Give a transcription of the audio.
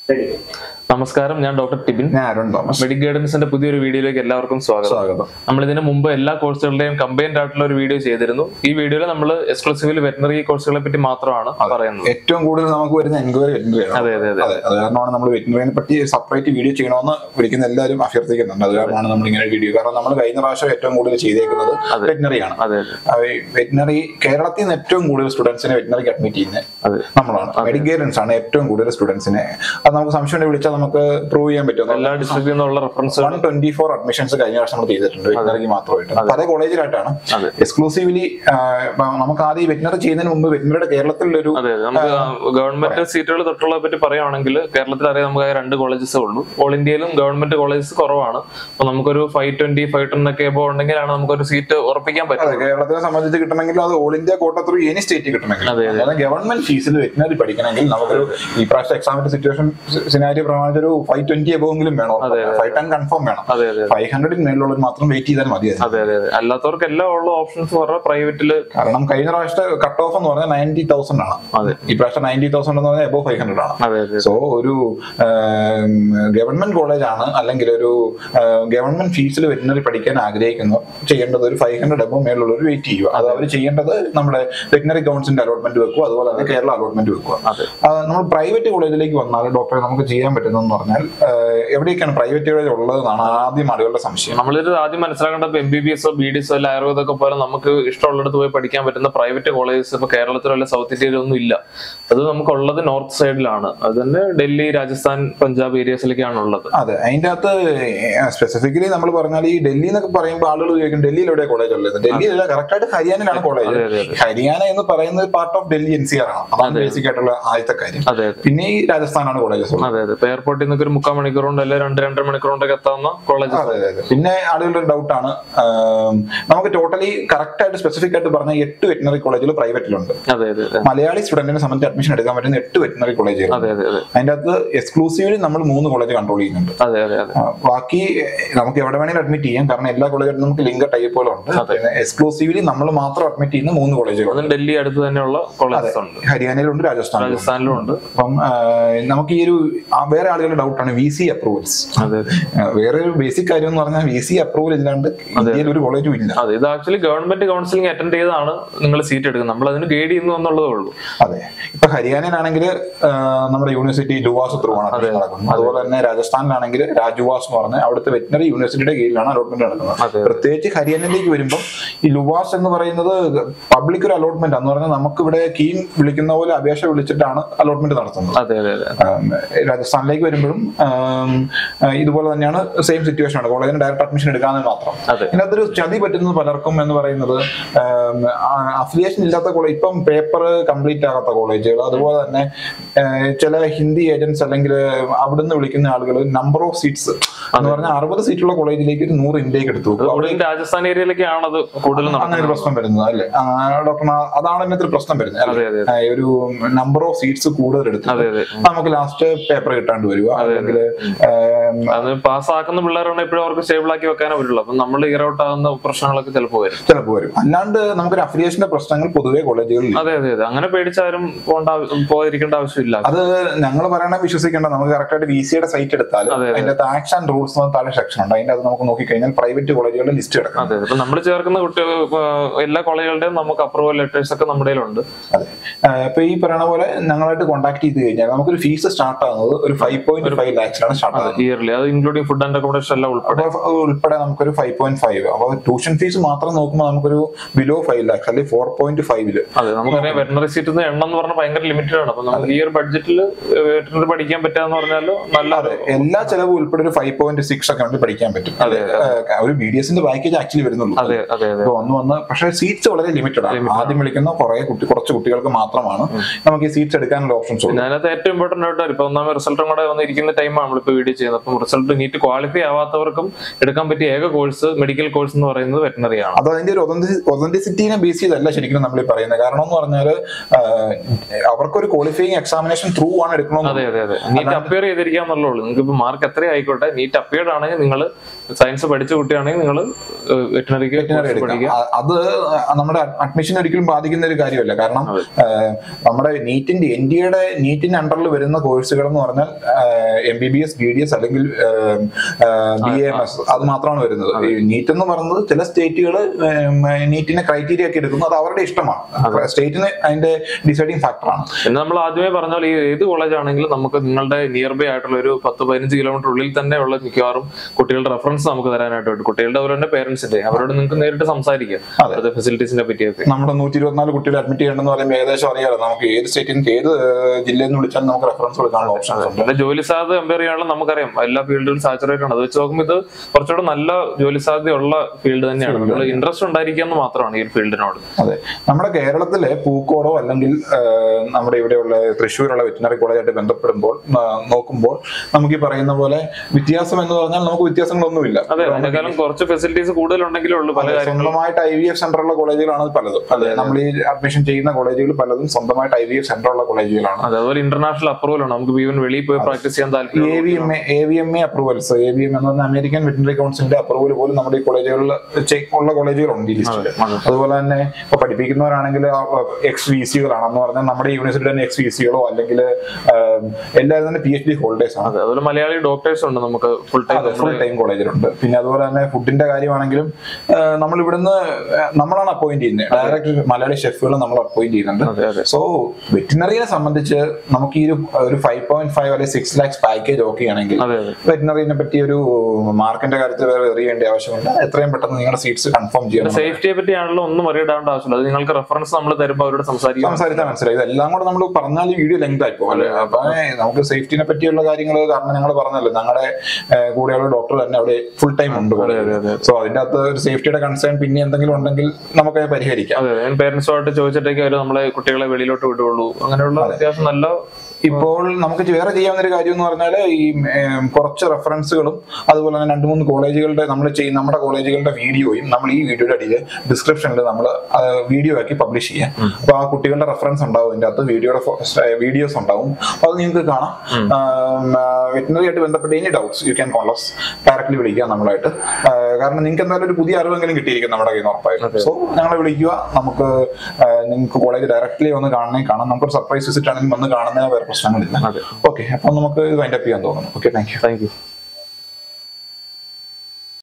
നമസ്കാരം ഞാൻ ഡോക്ടർ ടിബിൻ ഞാൻ അരുൺ തോമസ് മെഡിക് ഗൈഡൻസിന്റെ പുതിയൊരു വീഡിയോയിലേക്ക് എല്ലാവർക്കും സ്വാഗതം സ്വാഗതം നമ്മൾ ഇതിന് മുമ്പ് എല്ലാ കോഴ്സുകളുടെയും കമ്പൈൻഡ് ആയിട്ടുള്ള ഒരു വീഡിയോ ചെയ്തിരുന്നു ഈ വീഡിയോയിൽ നമ്മൾ എക്സ്ക്ലൂസീവ്ലി വെറ്റനറി കോഴ്സുകളെ പറ്റി മാത്രമാണ് പറയുന്നത് ഏറ്റവും കൂടുതൽ നമുക്ക് വരുന്ന എൻക്വയറി വെറ്റിനറിയാണ് അതെ അതെ അതെ അതെ അത് കാരണമാണ് നമ്മൾ വെറ്റിനറിനെ പറ്റി സെപ്പറേറ്റ് വീഡിയോ ചെയ്യണമെന്ന് വിളിക്കുന്ന എല്ലാവരും അഭ്യർത്ഥിക്കുന്നുണ്ട് അത് കാരണമാണ് നമ്മൾ ഇങ്ങനെ വീഡിയോ കാരണം നമ്മൾ കഴിഞ്ഞ പ്രാവശ്യം ഏറ്റവും കൂടുതൽ ചെയ്തേക്കുന്നത് വെറ്റിനറിയാണ് അതെ അതെ വെറ്റിനറി കേരളത്തിൽ നിന്ന് ഏറ്റവും കൂടുതൽ സ്റ്റുഡൻസിനെ വെറ്റിനറിക്ക് അഡ്മിറ്റ് ചെയ്യുന്നത് അതെ നമ്മളാണ് മെഡിക് ഗൈഡൻസ് ആണ് ഏറ്റവും കൂടുതൽ സ്റ്റുഡൻസിനെ അത് നമുക്ക് സംശയം ഉണ്ടെങ്കിൽ വിളിച്ചാൽ നമുക്ക് പ്രൂവ് ചെയ്യാൻ പറ്റും എല്ലാ ഡിസ്ട്രിക്റ്റിൽ നിന്നുള്ള reference one twenty four admissions കഴിഞ്ഞ വർഷം നമ്മൾ ചെയ്തിട്ടുണ്ട് വെറ്റിനറിക്ക് മാത്രമായിട്ട് പല കോളേജിലായിട്ടാണ് അതെ. എക്സ്ക്ലൂസീവ്ലി നമുക്ക് ആദ്യം വെറ്റിനറി ചെയ്യുന്നതിന് മുമ്പ് വെറ്റിനറിയുടെ കേരളത്തിലൊരു അതെ അതെ നമുക്ക് ഗവൺമെന്റ് സീറ്റുകൾ തൊട്ടുള്ള പറ്റി പറയുകയാണെങ്കിൽ കേരളത്തിൽ അറിയാം നമുക്ക് ആകെ രണ്ട് കോളേജസ് ഉള്ളൂ ഓൾ ഇന്ത്യയിലും ഗവൺമെന്റ് കോളേജസ് കുറവാണ് അപ്പൊ നമുക്കൊരു ഫൈവ് ട്വന്റി ഫൈവ് ടെൻ ഒക്കെ എബോ ഉണ്ടെങ്കിലാണ് നമുക്കൊരു സീറ്റ് ഉറപ്പിക്കാൻ പറ്റും അതെ കേരളത്തിനെ സംബന്ധിച്ച് കിട്ടണമെങ്കിൽ അത് all India quota through any state കിട്ടണമെങ്കിൽ അതെ, അതായത് ഗവൺമെന്റ് ഫീസിൽ വെറ്റിനറി പഠിക്കണമെങ്കിൽ നമുക്കൊരു ഈ പ്രാവശ്യം എക്സാമിന്റെ സിറ്റുവേഷൻ സിനാരി പ്രമാണിച്ച് ഒരു ഫൈവ് ട്വന്റി എബോവെങ്കിലും വേണം ഫൈവ് ടെൻ കൺഫേം വേണം അതെ അതെ ഫൈവ് ഹൺഡ്രഡിന് മേലുള്ളവർ മാത്രം വെയിറ്റ് ചെയ്താൽ മതി അതിന്. അതെ അതെ അതെ അല്ലാത്തവർക്ക് എല്ലാം ഉള്ള ഓപ്ഷൻസ് പറഞ്ഞാൽ പ്രൈവറ്റില് കാരണം കഴിഞ്ഞ പ്രാവശ്യത്തെ കട്ട് ഓഫ് എന്ന് പറഞ്ഞാൽ നയൻറ്റി തൗസൻഡ് ആണ് അതെ ഈ പ്രാവശ്യം നയൻറ്റി തൗസൻഡ് എന്ന് പറഞ്ഞാൽ എബോ ഫൈവ് ഹൺഡ്രഡ് ആണ് അതെ അതെ സോ ഒരു ഗവൺമെന്റ് കോളേജ് ആണ് അല്ലെങ്കിൽ ഒരു ഗവൺമെന്റ് ഫീസിൽ വെറ്റിനറി പഠിക്കാൻ ആഗ്രഹിക്കുന്നു ചെയ്യേണ്ടത് ഒരു ഫൈവ് ഹൺഡ്രഡ് എബോ മേലുള്ള ഒരു വെയിറ്റ് ചെയ്യുക അത് അവർ ചെയ്യേണ്ടത് നമ്മുടെ വെറ്റിനറി കൗൺസിലിന്റെ അലോട്ട്മെന്റ് വെക്കുക അതുപോലെ തന്നെ കേരള അലോട്ട്മെന്റ് വെക്കുക അതെ ആ, നമ്മൾ പ്രൈവറ്റ് കോളേജിലേക്ക് വന്നാൽ ഡോക്ടറെ നമുക്ക് ചെയ്യാൻ പറ്റുന്നതെന്ന് പറഞ്ഞാൽ ആ, എവിടെയൊക്കെയാണ് പ്രൈവറ്റ് കോളേജ് ഉള്ളതെന്നാണ് ആദ്യം ആളുകളുടെ സംശയം നമ്മളിത് ആദ്യം മനസ്സിലാക്കേണ്ടത് എം ബി ബി എസോ ബി ഡി എസോ അല്ല ആയുർവേദമൊക്കെ പോലെ നമുക്ക് ഇഷ്ടമുള്ളിടത്ത് പോയി പഠിക്കാൻ പറ്റുന്ന പ്രൈവറ്റ് കോളേജസ് ഇപ്പൊ കേരളത്തിലോ അല്ല സൗത്ത് ഇന്ത്യയിലൊന്നും ഇല്ല അത് നമുക്കുള്ളത് നോർത്ത് സൈഡിലാണ് അത് തന്നെ ഡൽഹി രാജസ്ഥാൻ പഞ്ചാബ് ഏരിയസിലേക്കാണ് ഉള്ളത് അതെ അതിന്റെ അകത്ത് സ്പെസിഫിക്കലി നമ്മൾ പറഞ്ഞാൽ ഈ ഡൽഹി എന്നൊക്കെ പറയുമ്പോൾ ആളുകൾ ചോദിക്കും ഡൽഹിയിൽ എവിടെ കോളേജ് ഉള്ളത് ഡൽഹിയിലല്ല കറക്റ്റ് ആയിട്ട് ഹരിയാനയിലാണ് കോളേജ് അതെ അതെ അതെ ഹരിയാന എന്ന് പറയുന്നത് part of Delhi N C R ആണ് അതാണ് ബേസിക് ആയിട്ടുള്ള ആദ്യത്തെ കാര്യം അതെ അതെ പിന്നെ ഈ രാജസ്ഥാനാണ് കോളേജസ് ഉള്ളത് അതെ അതെ ഇപ്പൊ എയർപോർട്ടിൽ നിന്നൊക്കെ ഒരു മുക്കാൽ മണിക്കൂർ കൊണ്ട് അല്ലെങ്കിൽ രണ്ട് രണ്ടര മണിക്കൂർ കൊണ്ടൊക്കെ എത്താവുന്ന കോളേജസ് അതെ അതെ അതെ പിന്നെ ആളുകളുടെ ഒരു ഡൗട്ടാണ് നമുക്ക് ടോട്ടലി കറക്റ്റ് ആയിട്ട് സ്പെസിഫിക് ആയിട്ട് പറഞ്ഞ എട്ട് വെറ്റിനറി കോളേജുകൾ പ്രൈവറ്റിലുണ്ട് അതെ അതെ അതെ മലയാളി സ്റ്റുഡന്റിനെ സംബന്ധിച്ച് അഡ്മിഷൻ എടുക്കാൻ പറ്റുന്ന എട്ട് വെറ്റിനറി കോളേജുകൾ അതെ അതെ അതെ അതിന്റെ അകത്ത് എക്സ്ക്ലൂസീവ്ലി നമ്മൾ മൂന്ന് കോളേജ് കൺട്രോൾ ചെയ്യുന്നുണ്ട് അതെ അതെ അതെ ആ, ബാക്കി നമുക്ക് എവിടെ വേണമെങ്കിലും അഡ്മിറ്റ് ചെയ്യാം കാരണം എല്ലാ കോളേജിലും നമുക്ക് ലിങ്ക് ടൈപ്പുകളുണ്ട് പിന്നെ എക്സ്ക്ലൂസീവ്ലി നമ്മൾ മാത്രം അഡ്മിറ്റ് ചെയ്യുന്ന മൂന്ന് കോളേജുകളുണ്ട് അതും ഡൽഹി അടുത്ത് തന്നെയുള്ള കോളേജസ് ഉണ്ട് ഹരിയാനയിലുണ്ട് രാജസ്ഥാനിലുണ്ട് രാജസ്ഥാനിലും ഉണ്ട് അപ്പം ആ, നമുക്ക് ഈ ഒരു ആ, വേറെ ആളുകളുടെ ഡൗട്ടാണ് വി സി അപ്രൂവൽസ് അതെ അതെ വേറെ ഒരു ബേസിക് കാര്യം എന്ന് പറഞ്ഞാൽ വി സി അപ്രൂവൽ ഇല്ലാണ്ട് ഇന്ത്യയിൽ ഒരു കോളേജും ഇല്ല അതെ ഇത് ആക്ച്വലി ഗവൺമെന്റ് കൗൺസിലിംഗ് അറ്റൻഡ് ചെയ്താണ് നിങ്ങൾ സീറ്റ് എടുക്കുന്നത് നമ്മൾ അതിന് ഗൈഡ് ചെയ്യുന്നു എന്നുള്ളതേ ഉള്ളൂ അതെ ഇപ്പൊ ഹരിയാനയിലാണെങ്കിൽ നമ്മുടെ യൂണിവേഴ്സിറ്റി ലുവാസ് ത്രൂ ആണ് admission നടക്കുന്നത് അതുപോലെ തന്നെ രാജസ്ഥാനിലാണെങ്കിൽ രാജുവാസ് എന്ന് പറഞ്ഞ അവിടുത്തെ വെറ്റിനറി യൂണിവേഴ്സിറ്റിയുടെ കീഴിലാണ് അലോട്ട്മെന്റ് നടക്കുന്നത് അതെ. പ്രത്യേകിച്ച് ഹരിയാനയിലേക്ക് വരുമ്പോൾ ഈ ലുവാസ് എന്ന് പറയുന്നത് പബ്ലിക് ഒരു അലോട്ട്മെന്റ് എന്ന് പറഞ്ഞാൽ നമുക്ക് ഇവിടെ കീം വിളിക്കുന്ന പോലെ അപേക്ഷ വിളിച്ചിട്ടാണ് അലോട്ട്മെന്റ് നടത്തുന്നത് അതെ അതെ അതെ ആം, രാജസ്ഥാനിലേക്ക് വരുമ്പോഴും ആം, ആ, ഇതുപോലെ തന്നെയാണ് സെയിം സിറ്റുവേഷൻ ആണ് കോളേജിന് ഡയറക്റ്റ് അഡ്മിഷൻ എടുക്കാമെന്ന് മാത്രം അതെ ഇതിനകത്തൊരു ചതി പറ്റുന്നത് പലർക്കും എന്ന് പറയുന്നത് അഫിലിയേഷൻ ഇല്ലാത്ത കോളേജ് ഇപ്പം പേപ്പർ കംപ്ലീറ്റ് ആകാത്ത കോളേജുകൾ അതുപോലെ തന്നെ ആ, ചില ഹിന്ദി ഏജൻസ് അല്ലെങ്കിൽ അവിടുന്ന് വിളിക്കുന്ന ആളുകൾ നമ്പർ ഓഫ് സീറ്റ്സ് എന്ന് പറഞ്ഞാൽ അറുപത് സീറ്റുള്ള കോളേജിലേക്ക് ഒരു നൂറ് ഇൻടേക്ക് എടുത്തു വെക്കും. അവിടെ ഈ രാജസ്ഥാൻ ഏരിയയിലേക്കാണ് അത് കൂടുതൽ അങ്ങനെ ഒരു നടക്കുന്നത് പ്രശ്നം വരുന്നത് അല്ലേ ആ, ഡോക്ടർ ആ- അതാണ് ഇതിനകത്ത് ഒരു പ്രശ്നം വരുന്നത് അല്ലേ? അതെ അതെ ആ, ഒരു നമ്പർ ഓഫ് സീറ്റ്സ് കൂടുതൽ എടുത്ത് അതെ അതെ നമുക്ക് ലാസ്റ്റ് പേപ്പർ കിട്ടാണ്ട് വരിക അല്ലെങ്കിൽ അത് പാസ്സാക്കുന്ന പിള്ളേരാണ് ഇപ്പോഴും അവർക്ക് സ്റ്റേബിൾ ആക്കി വെക്കാനേ പറ്റുള്ളൂ അപ്പൊ നമ്മൾ ഇയർ ഔട്ട് ആകുന്ന പ്രശ്നങ്ങളൊക്കെ ചിലപ്പോൾ വരും ചിലപ്പോൾ വരും അല്ലാണ്ട് നമുക്കൊരു അഫിലിയേഷന്റെ പ്രശ്നങ്ങൾ പൊതുവെ കോളേജുകളിൽ അതെ അതെ അതെ അങ്ങനെ പേടിച്ചാരും പോകേണ്ട ആവ- പോയിരിക്കേണ്ട ആവശ്യമില്ല അത് ഞങ്ങൾ പറയണ വിശ്വസിക്കേണ്ട നമുക്ക് കറക്റ്റ് ആയിട്ട് വി സിയുടെ സൈറ്റ് എടുത്താൽ അതെ, അതെ. അതിന്റെ ആക്സ് ആൻഡ് റൂൾസ് താഴെ സെക്ഷൻ ഉണ്ട് അതിന്റെ അത് നമുക്ക് നോക്കിക്കഴിഞ്ഞാൽ പ്രൈവറ്റ് കോളേജുകളുടെ ലിസ്റ്റ് കിടക്കും അതെ ഇപ്പൊ നമ്മൾ ചേർക്കുന്ന കുട്ടികൾ എല്ലാ കോളേജുകളുടെയും നമുക്ക് അപ്രൂവൽ ലെറ്റേഴ്സ് ഒക്കെ നമ്മുടെ കയ്യിലുണ്ട് അതെ ആഹ് ഇപ്പൊ ഈ പറയണ പോലെ ഞങ്ങളായിട്ട് കോൺടാക്ട് ചെയ്ത് കഴിഞ്ഞാൽ നമുക്കൊരു ഫീസ് സ്റ്റാർട്ട് ആകുന്നത് ഒരു ഫൈവ് പോയിന്റ് ഫൈവ് ലാക്സിലാണ് സ്റ്റാർട്ട് ആകുന്നത് ഇയർലി അത് ഇൻക്ലൂഡിംഗ് ഫുഡ് ആൻഡ് അക്കോമഡേഷൻ എല്ലാം ഉൾപ്പെടെ അപ്പൊ ഉൾപ്പെടെ നമുക്കൊരു ഫൈവ് പോയിന്റ് ഫൈവ് അപ്പൊ ട്യൂഷൻ ഫീസ് മാത്രം നോക്കുമ്പോൾ നമുക്കൊരു ബിലോ ഫൈവ് ലാക്സ് അല്ലെങ്കിൽ ഫോർ പോയിന്റ് ഫൈവില് അതെ നമുക്കറിയാം വെറ്റനറി സീറ്റ് എണ്ണം എന്ന് പറഞ്ഞാൽ ഭയങ്കര ലിമിറ്റഡ് ആണ് അപ്പൊ നമുക്ക് ഈ ഒരു ബഡ്ജറ്റിൽ വെറ്റനറി പഠിക്കാൻ പറ്റാന്ന് പറഞ്ഞാൽ നല്ല അതെ എല്ലാ ചെലവും ഉൾപ്പെടെ ഒരു ഫൈവ് പോയിന്റ് സിക്സ് ഒക്കെ വേണ്ടി പഠിക്കാൻ പറ്റും അതെ, ആഹ് ഒരു ബി ഡി എസിന്റെ പാക്കേജ് ആക്ച്വലി വരുന്നുള്ളൂ അതെ അതെ അതെ ഇപ്പൊ വന്ന് വന്ന് പക്ഷേ സീറ്റ്സ് വളരെ ലിമിറ്റഡ് ആണ് ആദ്യം വിളിക്കുന്ന കുറെ കുട്ടി കുറച്ച് കുട്ടികൾക്ക് മാത്രമാണ് നമുക്ക് ഈ സീറ്റ്സ് എടുക്കാനുള്ള ഓപ്ഷൻസ് ഉള്ളൂ പിന്നെ അതിനകത്ത് ഏറ്റവും ഇമ്പോർട്ടന്റ് ആയിട്ട് ഇപ്പൊ ഒന്നാമത് റിസൾട്ടും കൂടെ വന്നിരിക്കുന്ന ടൈമാണ് നമ്മളിപ്പോ വീഡിയോ ചെയ്യുന്നത് അപ്പം റിസൾട്ട് നീറ്റ് ക്വാളിഫൈ ആവാത്തവർക്കും എടുക്കാൻ പറ്റിയ ഏക കോഴ്സ് മെഡിക്കൽ കോഴ്സ് എന്ന് പറയുന്നത് വെറ്റനറി ആണ് അത് അതിന്റെ ഒരു ഒതന്റിസിറ്റിനെ ബേസ് ചെയ്തല്ല ശരിക്കും നമ്മൾ ഈ പറയുന്നത് കാരണം എന്ന് പറഞ്ഞാൽ അവർക്കൊരു ക്വാളിഫയിങ് എക്സാമിനേഷൻ ത്രൂ ആണ് എടുക്കണമെന്ന് അതെ അതെ അതെ നീറ്റ് അപ്പിയർ ചെയ്തിരിക്കാന്നുള്ളൂ നിങ്ങൾക്ക് ഇപ്പൊ മാർക്ക് എത്ര ആയിക്കോട്ടെ നീറ്റ് അപ്പിയർഡ് ആണെങ്കിൽ നിങ്ങൾ സയൻസ് പഠിച്ച കുട്ടിയാണെങ്കിൽ നിങ്ങൾ വെറ്റിനറിക്ക് എടുക്കാം പഠിക്കുക അ- അത് നമ്മുടെ അഡ്മിഷൻ ഒരിക്കലും ബാധിക്കുന്ന ഒരു കാര്യമല്ല കാരണം ആ, നമ്മുടെ നീറ്റിന്റെ ഇന്ത്യയുടെ നീറ്റിന്റെ അണ്ടറിൽ വരുന്ന കോഴ്സുകൾ കോഴ്സുകൾ എന്ന് പറഞ്ഞാൽ M B B S B D S അല്ലെങ്കിൽ ബി എം എസ് അത് മാത്രമാണ് വരുന്നത് ഈ നീറ്റ് എന്ന് പറയുന്നത് ചില സ്റ്റേറ്റുകൾ നീറ്റിന്റെ ക്രൈറ്റീരിയ ഒക്കെ എടുക്കുന്നു അത് അവരുടെ ഇഷ്ടമാണ് സ്റ്റേറ്റിന് അതിന്റെ ഡിസൈഡിങ് ഫാക്ടറാണ് പിന്നെ നമ്മൾ ആദ്യമേ പറഞ്ഞ പോലെ ഈ ഏത് കോളേജ് ആണെങ്കിലും നമുക്ക് നിങ്ങളുടെ നിയർ ബൈ ആയിട്ടുള്ള ഒരു പത്ത് പതിനഞ്ച് കിലോമീറ്റർ ഉള്ളിൽ തന്നെ ഉള്ള മിക്കവാറും കുട്ടികളുടെ റെഫറൻസ് നമുക്ക് തരാനായിട്ട് പറ്റും കുട്ടികളുടെ അവരുടെ പേരൻസിന്റെ അവരോട് നിങ്ങൾക്ക് നേരിട്ട് സംസാരിക്കാം അതെ. അത് ഫെസിലിറ്റീസിനെ പറ്റിയൊക്കെ നമ്മുടെ നൂറ്റി ഇരുപത്തിനാല് കുട്ടികൾ അഡ്മിറ്റ് ചെയ്യണമെന്ന് പറയുമ്പോൾ ഏകദേശം അറിയാലോ നമുക്ക് ഏത് സ്റ്റേറ്റിൽ നിന്ന് ഏത് ഏഹ്, ജില്ലയിൽ നിന്ന് വിളിച്ചാലും നമുക്ക് റെഫറൻസ് കൊടുക്കാനുള്ള ഓപ്ഷൻസ് ഉണ്ട് പിന്നെ ജോലി സാധ്യത കമ്പയർ ചെയ്യാനുള്ള നമുക്കറിയാം എല്ലാ ഫീൽഡിലും സാച്ചുറേറ്റ് ആണ് അത് വെച്ച് നോക്കുമ്പോൾ ഇത് കുറച്ചുകൂടെ നല്ല ജോലി സാധ്യതയുള്ള ഫീൽഡ് തന്നെയാണ് നമ്മൾ ഇൻട്രസ്റ്റ് ഉണ്ടായിരിക്കുക എന്ന് മാത്രമാണ് ഈ ഒരു ഫീൽഡിനോട് അതെ നമ്മുടെ കേരളത്തിലെ പൂക്കോടോ അല്ലെങ്കിൽ ആഹ്, നമ്മുടെ ഇവിടെയുള്ള തൃശ്ശൂരുള്ള വെറ്റിനറി കോളേജായിട്ട് ബന്ധപ്പെടുമ്പോൾ ആഹ്, നോക്കുമ്പോൾ നമുക്ക് ഈ പറയുന്ന പോലെ വ്യത്യാസം എന്ന് പറഞ്ഞാൽ നമുക്ക് വ്യത്യാസങ്ങളൊന്നുമില്ല അതെ അതിനേക്കാളും കുറച്ച് ഫെസിലിറ്റീസ് കൂടുതലുണ്ടെങ്കിലേ ഉള്ളൂ പല കാര്യങ്ങളും സ്വന്തമായിട്ട് ഐ വി എഫ് സെന്റർ ഉള്ള കോളേജുകളാണ് പലതും അതെ നമ്മൾ ഈ അഡ്മിഷൻ ചെയ്യുന്ന കോളേജുകൾ പലതും സ്വന്തമായിട്ട് ഐ വി എഫ് സെന്റർ ഉള്ള കോളേജുകളാണ് അതെ അതുപോലെ ഇന്റർനാഷണൽ അപ്രൂവൽ ആണ് നമുക്ക് ഈവൻ വെളിയിൽ പോയി പ്രാക്ടീസ് ചെയ്യാൻ എ താല്പര്യം V M A A V M A approvals A V M എന്ന് പറഞ്ഞാൽ അമേരിക്കൻ വെറ്റിനറി കൗൺസിലിന്റെ അപ്രൂവൽ പോലും നമ്മുടെ ഈ കോളേജുകളിൽ ഉള്ള കോളേജുകളുണ്ട് ഈ ലിസ്റ്റിൽ അതുപോലെ തന്നെ ഇപ്പൊ പഠിപ്പിക്കുന്നവരാണെങ്കിൽ എക്സ് വി സികളാണ് എന്ന് പറഞ്ഞാൽ നമ്മുടെ യൂണിവേഴ്സിറ്റി തന്നെ എക്സ് വി സികളോ അല്ലെങ്കിൽ എല്ലാവരും തന്നെ പി എച്ച് ഡി ഹോൾഡേഴ്സ് ആണ് അതെ അതുപോലെ മലയാളി ഡോക്ടേഴ്സ് ഉണ്ട് നമുക്ക് ഫുൾ ടൈം ഫുൾ ടൈം കോളേജിലുണ്ട് പിന്നെ അതുപോലെ തന്നെ ഫുഡിന്റെ കാര്യമാണെങ്കിലും ആഹ് നമ്മൾ ഇവിടുന്ന് ആഹ് നമ്മളാണ് അപ്പോയിന്റ് ചെയ്യുന്നത് ഡയറക്റ്റ് മലയാളി ഷെഫുകൾ നമ്മൾ അപ്പോയിന്റ് ചെയ്യുന്നുണ്ട് അതെ അതെ സോ വെറ്റിനറിയെ സംബന്ധിച്ച് നമുക്ക് ഈ ഒരു ഒരു ഫൈവ് പോയിന്റ് ഫൈവ് അല്ലെങ്കിൽ സിക്സ് ലാക്സ് പാക്കേജ് ഓക്കെ ആണെങ്കിൽ അതെ അതെ വെറ്റിനറിനെ പറ്റി ഒരു മാർക്കിന്റെ കാര്യത്തിൽ വേറെ എറിയേണ്ട ആവശ്യമില്ല എത്രയും പെട്ടെന്ന് നിങ്ങളുടെ സീറ്റ്സ് കൺഫേം ചെയ്യണം സേഫ്റ്റിയെ പറ്റിയാണല്ലോ ഒന്നും അറിയിടാണ്ട് ആവശ്യമില്ല അത് നിങ്ങൾക്ക് റെഫറൻസ് നമ്മൾ തരുമ്പോൾ അവരോട് സംസാരിക്കാം സംസാരിച്ചാൽ മനസ്സിലായി ഇതെല്ലാം കൂടെ നമ്മൾ പറഞ്ഞാൽ ഈ വീഡിയോ ലെങ്ത് ആയിപ്പോ അല്ലെ അപ്പൊ നമുക്ക് സേഫ്റ്റിനെ പറ്റിയുള്ള കാര്യങ്ങൾ കാരണം ഞങ്ങൾ പറഞ്ഞല്ലോ ഞങ്ങളുടെ ഏഹ്, കൂടെയുള്ള ഡോക്ടർ തന്നെ അവിടെ ഫുൾ ടൈം ഉണ്ട് അതെ അതെ അതെ സോ അതിന്റെ അകത്ത് ഒരു സേഫ്റ്റിയുടെ കൺസേൺ പിന്നെ എന്തെങ്കിലും ഉണ്ടെങ്കിൽ നമുക്ക് അത് പരിഹരിക്കാം അതെ ഞാൻ പേരൻസുമായിട്ട് ചോദിച്ചിട്ടേക്ക് അവർ നമ്മളെ കുട്ടികളെ വെളിയിലോട്ട് വിടുകയുള്ളൂ അങ്ങനെയുള്ള അത്യാവശ്യം നല്ല ഇപ്പോൾ നമുക്ക് വേറെ ചെയ്യാവുന്ന ഒരു കാര്യം എന്ന് പറഞ്ഞാൽ ഈ ഏം, കുറച്ച് റെഫറൻസുകളും അതുപോലെ തന്നെ രണ്ട് മൂന്ന് കോളേജുകളുടെ നമ്മൾ ചെയ്യുന്ന നമ്മുടെ കോളേജുകളുടെ വീഡിയോയും നമ്മൾ ഈ വീഡിയോയുടെ അടിയിൽ ഡിസ്ക്രിപ്ഷനിൽ നമ്മൾ വീഡിയോ ആക്കി പബ്ലിഷ് ചെയ്യാം അപ്പൊ ആ കുട്ടികളുടെ റെഫറൻസ് ഉണ്ടാവും ഇതിന്റെ അകത്ത് വീഡിയോയുടെ വീഡിയോസ് ഉണ്ടാവും അപ്പൊ അത് നിങ്ങൾക്ക് കാണാം വെറ്റിനറി ആയിട്ട് ബന്ധപ്പെട്ട് any doubts you can call us directly വിളിക്കുക നമ്മളായിട്ട് ആ, കാരണം നിങ്ങൾക്ക് എന്തായാലും ഒരു പുതിയ അറിവെങ്കിലും കിട്ടിയിരിക്കും നമ്മുടെ കയ്യിൽ നിന്ന് ഉറപ്പായിട്ടും സോ ഞങ്ങളെ വിളിക്കുക നമുക്ക് ആ, നിങ്ങൾക്ക് കോളേജ് ഡയറക്റ്റ്ലി വന്ന് കാണണേ കാണാം നമുക്കൊരു സർപ്രൈസ് വിസിറ്റ് ആണെങ്കിൽ വന്ന് കാണുന്നതിന് വേറെ പ്രശ്നങ്ങളില്ല അതെ ഓക്കെ അപ്പൊ നമുക്ക് ഇത് വൈൻഡപ്പ് ചെയ്യാൻ തോന്നുന്നു okay thank you thank U